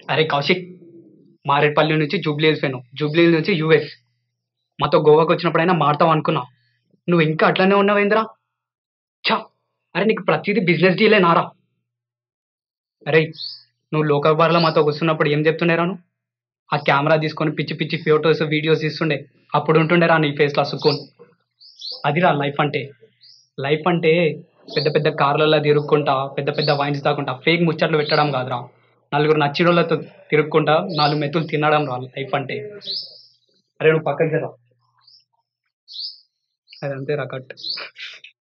అరే కౌశిక్ మారేడుపల్లి నుంచి జూబ్లీ హిల్స్ పోయినావు జూబ్లీ హిల్స్ నుంచి యూఎస్ మాతో గోవాకి వచ్చినప్పుడైనా మారుతావు అనుకున్నా నువ్వు ఇంకా అట్లనే ఉన్నావేంద్రా ఛా అరే నీకు ప్రతిదీ బిజినెస్ డీలే నారా అరే నువ్వు లోకల్ బార్లో మాతో కూర్చున్నప్పుడు ఏం చెప్తుండేరా నువ్వు ఆ కెమెరా తీసుకొని పిచ్చి పిచ్చి ఫోటోస్ వీడియోస్ ఇస్తుండే అప్పుడు ఉంటుండేరా నీ ఫేస్లో సుకూన్ అదిరా లైఫ్ అంటే లైఫ్ అంటే పెద్ద పెద్ద కార్లలో తిరుక్కుంటా పెద్ద పెద్ద వైన్స్ తాకుంటా ఫేక్ ముచ్చట్లు పెట్టడం కాదురా నలుగురు నచ్చినోళ్ళతో తిరుక్కుంటా నాలుగు మెతులు తినడం రా లైఫ్ అంటే అరే నువ్వు పక్కకి కదా అదంతే రా కట్